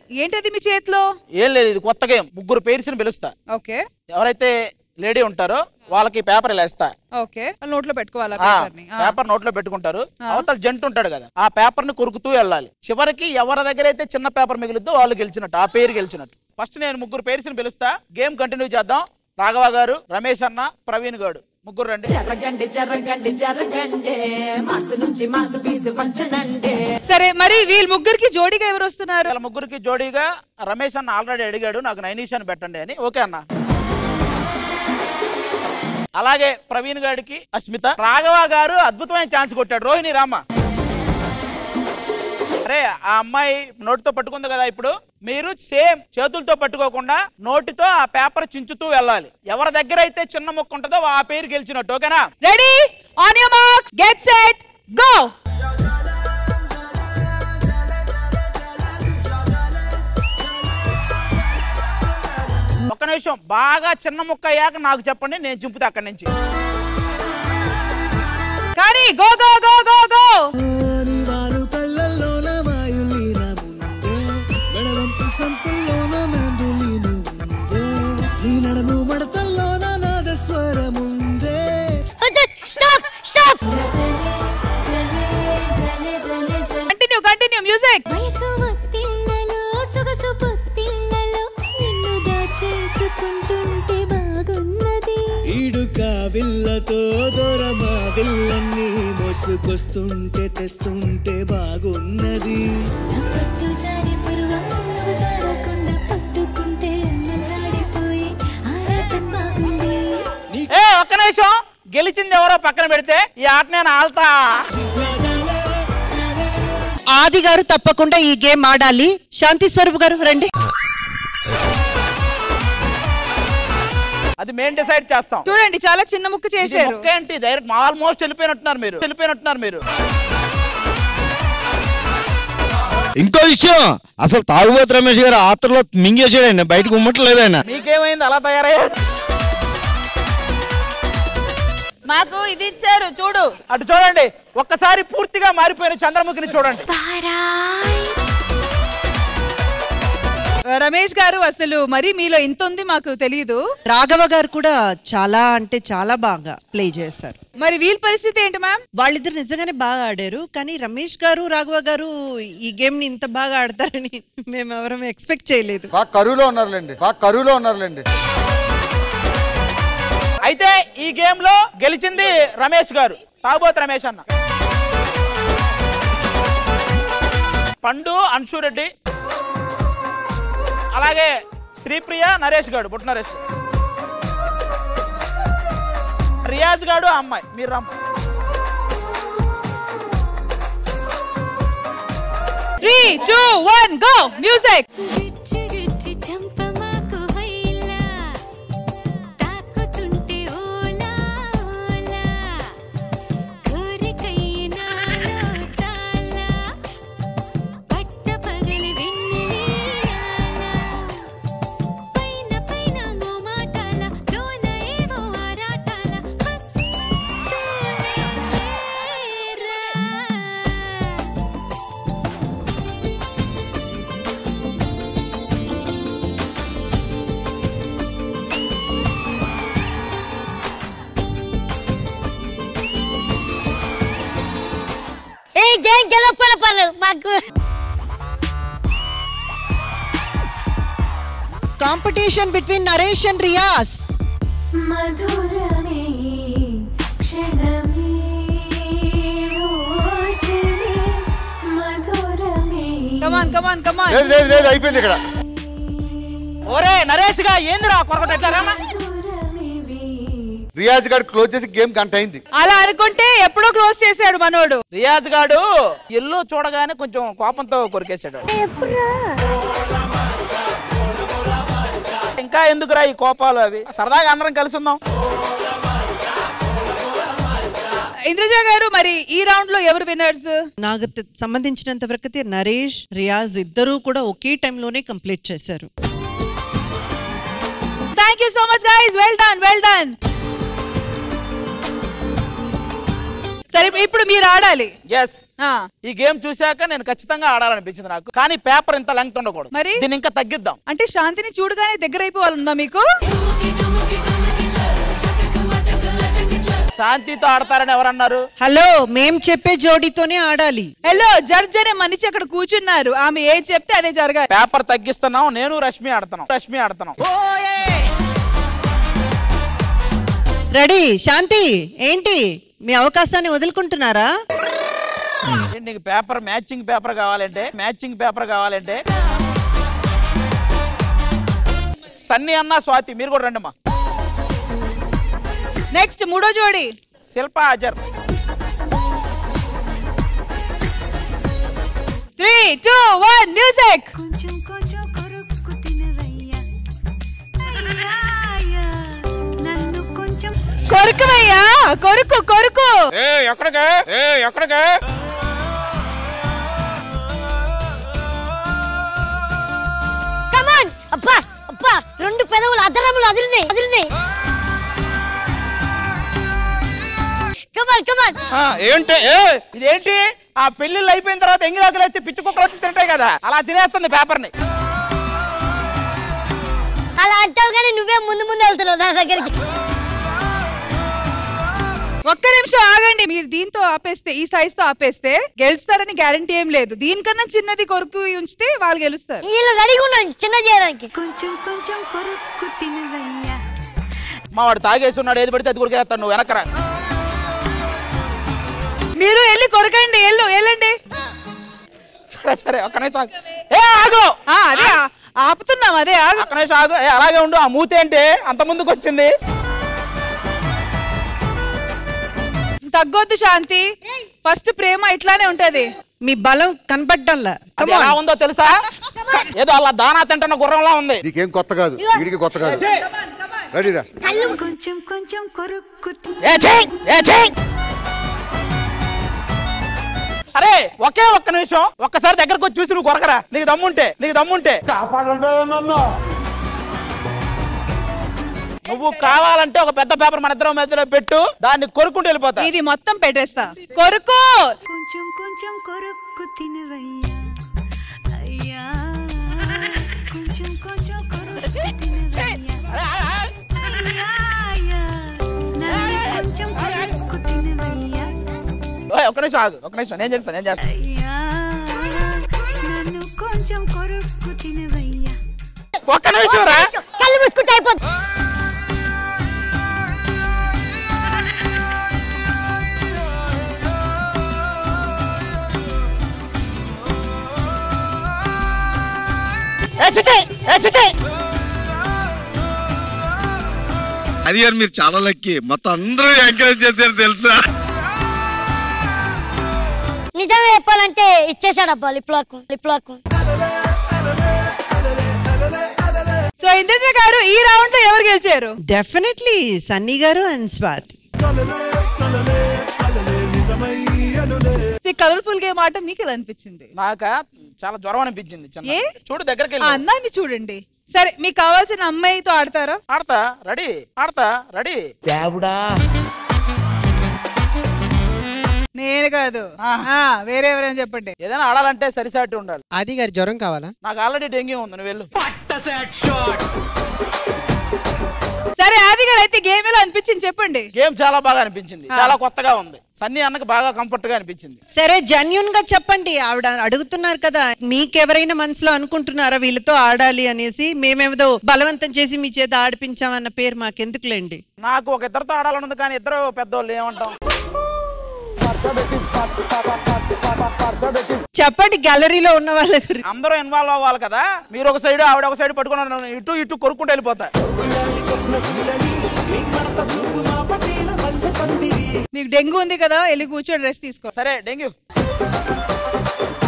ఏంటది మీ చేతిలో ఏం లేదు ఇది కొత్త గేమ్ ముగ్గురు పేర్స్ని పిలుస్తా ఓకే ఎవరైతే లేడీ ఉంటారో వాళ్ళకి పేపర్ ఇలా ఇస్తా ఓకే నోట్లో పెట్టుకోవాలా ఆ, పేపర్ని ఆ. పేపర్ నోట్లో పెట్టుకుంటారు అవతల జంట ఉంటాడు కదా ఆ పేపర్ ని కొరుకుతూ వెళ్ళాలి చివరికి ఎవరి దగ్గర అయితే చిన్న పేపర్ మిగులుద్దో వాళ్ళు గెలిచినట్టు ఆ పేరు గెలిచినట్టు ఫస్ట్ నేను ముగ్గురు పేర్స్ని పిలుస్తా గేమ్ కంటిన్యూ చేద్దాం రాఘవ గారు రమేష్ అన్న ప్రవీణ్ గారు ముగ్గురు రండి జరగండి జరగండి జరగండి మాసు నుంచి మాసు పీసు పంచనండి సరే మరి వీళ్ళ ముగ్గురికి జోడీగా ఎవరు వస్తున్నారు వీళ్ళ ముగ్గురికి జోడీగా రమేష్ అన్న ఆల్రెడీ అడిగాడు నాకు నైనీష్ అని పెట్టండి అని ఓకే అన్న అలాగే ప్రవీణ్ గారికి అస్మిత రాఘవ గారు అద్భుతమైన ఛాన్స్ కొట్టాడు రోహిణి రామ అరే ఆ అమ్మాయి నోటితో పట్టుకుంది కదా ఇప్పుడు మీరు సేమ్ చేతులతో పట్టుకోకుండా నోటితో ఆ పేపర్ చించుతూ వెళ్ళాలి ఎవరి దగ్గర అయితే చిన్న ముక్క ఉంటుందో ఆ పేరు గెలిచినట్టు ఓకేనా ready on your mark get set go ఒక్క నిమిషం బాగా చిన్న ముక్క అయ్యాక నాకు చెప్పండి నేను చింపుతా అక్కడి నుంచి కానీ go go go go go వారు కళ్ళల్లోన మాయులీన ముందే మెడవంపు సంపుల్లోన మెందులీన ఉందే నీ నడము మడతల్లోన నాదస్వరముందే కంటిన్యూ కంటిన్యూ మ్యూజిక్ వయసు ఒత్తిళ్లలో సొగసు పొత్తిళ్లలో నిన్ను దాచేసుకుంటుంటే బాగున్నది ఈడుక విల్లతో దూరమా విల్లన్ని మోసుకొస్తుంటే తెస్తుంటే బాగున్నది నా పట్టు జారి పరువం నువ్వు జారకుండా పట్టుకుంటే అన్నలాడిపోయి ఆరాటం బాగుంది ఏ ఒక్క నిమిషం గెలిచింది ఎవరో పక్కన పెడితే ఈ ఆట నేను ఆల్తా ఆది గారు తప్పకుండా ఈ గేమ్ ఆడాలి శాంతి స్వరూప్ గారు రండి అది మేము డిసైడ్ చేస్తాం చూడండి చాలా చిన్న ముక్క ఇది చేశారు మొక్క ఏంటి డైరెక్ట్ ఆల్మోస్ట్ వెళ్ళిపోయినట్టున్నారు మీరు వెళ్ళిపోయినట్టున్నారు మీరు ఇంకో విషయం అసలు తాగుబోతు రమేష్ గారు ఆత్రలో మింగేసాడు ఆయన బయటకు ఉమ్మట్లేదు ఆయన మీకేమైంది అలా తయారయ్యారు మాకు ఇది ఇచ్చారు చూడు అటు చూడండి ఒక్కసారి పూర్తిగా మారిపోయిన చంద్రముఖిని చూడండి రమేష్ గారు అసలు మరి మీలో ఇంత ఉంది మాకు తెలియదు రాఘవ గారు కూడా చాలా అంటే చాలా బాగా ప్లే చేశారు మరి వీళ్ళ పరిస్థితి ఏంటి మ్యామ్ వాళ్ళిద్దరు నిజంగానే బాగా ఆడారు కానీ రమేష్ గారు రాఘవ గారు ఈ గేమ్ ని ఇంత బాగా ఆడతారని మేము ఎవరం ఎక్స్పెక్ట్ చేయలేదు బాగా కరువులో ఉన్నారులేండి బాగా కరువులో ఉన్నారులేండి అయితే ఈ గేమ్ లో గెలిచింది రమేష్ గారు తాగుబోతు రమేష్ అన్న పండు అన్షు రెడ్డి అలాగే శ్రీప్రియ నరేష్ గారు బుట్ నరేష్ రియాజ్ గాడు ఆ అమ్మాయి మీరు రమ్మ three two one go music గిచ్చి గిచ్చి చంపమాకు హైలా తాకుతుంటే ఓలా ఓలా కోరికైనాలో చాలా పట్ట పగలి వెన్నెలయాల పైన పైన మోమాటాల లోన ఏవో ఆరాటాల హస్తూనే రా ఏ గేమ్ గెలవకపోయినా పర్లేదు మాకు competition between Naresh and Riyaz మధురమే క్షణమే ఓచనే మధురమే కమాన్ కమాన్ కమాన్ లేదు లేదు లేదు అయిపోయింది ఇక్కడ ఓరే నరేష్ గా ఏందిరా కొరకట ఎట్లా రామా రియాజ్ గారు క్లోజ్ చేసి గేమ్ గంట అయింది అలా అనుకుంటే ఎప్పుడో క్లోజ్ చేశాడు మనోడు రియాజ్ గాడు ఎల్లు చూడగానే కొంచెం కోపంతో కొరికేశాడు ఇంకా ఎందుకురా ఈ కోపాలు అవి సరదాగా అందరం కలిసి ఉందాం ఇంద్రజ గారు మరి ఈ రౌండ్ లో ఎవరు విన్నర్స్ నాకు తె- సంబంధించినంత వరకు అయితే నరేష్ రియాజ్ ఇద్దరూ కూడా ఒకే టైంలోనే కంప్లీట్ చేశారు thank you so much guys well done well done సరే ఇప్పుడు మీరు ఆడాలి ఎస్ ఈ గేమ్ చూశాక నేను ఖచ్చితంగా ఆడాలనిపించింది నాకు కానీ పేపర్ ఇంత లెంగ్త్ ఉండకూడదు మరి? దీన్ని ఇంకా తగ్గిద్దాం అంటే శాంతిని చూడగానే దగ్గర అయిపోవాలన్నా మీకు శాంతితో ఆడతారని ఎవరన్నారు హలో మేం చెప్పే జోడీతోనే ఆడాలి హలో జడ్జ్ అనే మనిషి అక్కడ కూర్చున్నారు ఆమె ఏ చెప్తే అదే జరగాలి పేపర్ తగ్గిస్తున్నాం నేను రష్మి ఆడుతున్నాం రష్మి ఆడుతున్నాం రెడీ శాంతి ఏంటి మీ అవకాశాన్ని వదులుకుంటున్నారా ఏంటి నీకు పేపర్ మ్యాచింగ్ పేపర్ కావాలంటే మ్యాచింగ్ పేపర్ కావాలంటే సన్నీ అన్న స్వాతి మీరు కూడా రండి అమ్మా నెక్స్ట్ మూడో జోడి Shilpa Azhar three two one music కొంచెం కొంచెం కొరుక్కు తినవయ్యా అయ్యాయ్యా, నన్ను కొంచెం కొరుకువయ్యా కొరుకు కొరుకు ఎక్కడికే ఏ ఎక్కడికే కమాన్ అప్పా అప్పా రెండు పెదవులు అదరములు అదిరినాయి అదిరినాయి కమాన్ కమాన్ ఆ, ఏంటి ఏ ఇదేంటి ఆ పెళ్లిళ్ళు అయిపోయిన తర్వాత ఎంగిరాకులు వేస్తే పిచ్చి కుక్కలు వచ్చి తింటాయి కదా అలా తినేస్తుంది పేపర్ ని అలా అంటావు కానీ నువ్వే ముందు ముందు వెళ్తున్నావు దాని దగ్గరికి ఒక్క నిమిషం ఆగండి మీరు దీంతో ఆపేస్తే ఈ సైజ్ తో ఆపేస్తే గెలుస్తారని గ్యారంటీ ఏం లేదు దీనికన్నా చిన్నది కొరుకు ఉంచితే వాళ్ళు గెలుస్తారు వీళ్ళు రెడీగా ఉన్నారు చిన్న చేయడానికి కొంచెం కొంచెం కొరుక్కు తినవయ్యా మా వాడు తాగేసి ఉన్నాడు ఏది పడితే అది కొరికేస్తాడు నువ్వు వెనకరా మీరు వెళ్ళి కొరకండి వెళ్ళు వెళ్ళండి సరే సరే ఒక్క నిమిషం ఆగు. ఏ ఆగు ఆ, అదే ఆ- ఆపుతున్నాం అదే ఆగు ఒక్క నిమిషం ఆగు ఏ అలాగే ఉండు ఆ మూత ఏంటి అంత ముందుకు వచ్చింది తగ్గొద్దు శాంతి ఫస్ట్ ప్రేమ ఇట్లానే ఉంటది మీ బలం కనపడ్డంలా అది ఎలా ఉందో తెలుసా ఏదో అలా దానా తింటున్న గుర్రంలా ఉంది నీకేం కొత్త కాదు వీడికి కొత్త కాదు రెడీరా కొంచెం కొంచెం కొరుక్కు తి- ఏ చెయ్ ఏ చెయ్ అరే ఒకే ఒక్క నిమిషం ఒక్కసారి దగ్గరకు వచ్చి చూసి నువ్వు కొరకరా నీకు దమ్ముంటే నీకు దమ్ముంటే నువ్వు కావాలంటే ఒక పెద్ద పేపర్ మన ఇద్దరం మధ్యలో పెట్టు దాన్ని కొరుకుంటూ వెళ్ళిపోతా ఇది మొత్తం పెట్టేస్తా కొరుకు కొంచెం కొంచెం కొరుక్కు తినవయ్యా అయ్యా కొంచెం కొంచెం కొరుక్కు తినవయ్యా అయ్యాయ్యా, నన్ను కొంచెం కొరుక్కు తినవయ్యా ఓయ్, ఒక్క నిమిషం ఆగు ఒక్క నిమిషం నేను చేస్తాను నేను చేస్తాను అయ్యా నన్ను కొంచెం కొరుక్కు తినవయ్యా ఒక్క నిమిషం రా కళ్ళు మూసుకుంటే అయిపోతుంది ఏ చిచి ఏ చిచి అది గారు మీరు చాలా లక్కీ మొత్తం అందరూ ఎంకరేజ్ చేశారు తెలుసా నిజంగా చెప్పాలంటే ఇచ్చేసాడు అబ్బా lip lock lip lock so Indraja garu ఈ రౌండ్ లో ఎవరు గెలిచారు డెఫినెట్లీ సన్నీ గారు అండ్ స్వాతి కలర్ఫుల్ గేమ్ ఆట మీకు ఎలా అనిపించింది నాక చాలా జ్వరం అనిపించింది చిన్న ఏ? చూడు దగ్గరికి ఆ వెళ్ళి అన్నాన్ని చూడండి సరే మీకు కావాల్సిన అమ్మాయితో ఆడతారా ఆడతా రెడీ ఆడతా రెడీ నేను కాదు ఆ, వేరే ఎవరైనా చెప్పండి ఏదైనా ఆడాలంటే సరిసాటి ఉండాలి ఆది గారి జ్వరం కావాలా నాకు ఆల్రెడీ డెంగ్యూ ఉంది నువ్వు వెళ్ళు సరే ఆది గారు అయితే గేమ్ ఎలా అనిపించింది చెప్పండి గేమ్ చాలా బాగా అనిపించింది చాలా కొత్తగా ఉంది సన్నీ అన్నకి బాగా కంఫర్ట్ గా అనిపించింది సరే జెన్యున్ గా చెప్పండి ఆవిడ అడుగుతున్నారు కదా మీకెవరైనా మనసులో అనుకుంటున్నారా వీళ్ళతో ఆడాలి అనేసి మేమేదో బలవంతం చేసి మీ చేత ఆడిపించామన్న పేరు మాకెందుకులేండి నాకు ఒక ఇద్దరితో ఆడాలనుంది కానీ ఇద్దరు పెద్దోళ్ళు ఏమంటాం చెప్పండి గ్యాలరీలో ఉన్న వాళ్ళ గురించి అందరూ ఇన్వాల్వ్ అవ్వాలి కదా మీరు ఒక సైడ్ ఆవిడ ఒక సైడ్ పట్టుకున్నారు ఇటు ఇటు కొరుక్కుంటూ వెళ్ళిపోతా మీకు డెంగ్యూ ఉంది కదా వెళ్ళి కూర్చొని రెస్ట్ తీసుకో సరే డెంగ్యూ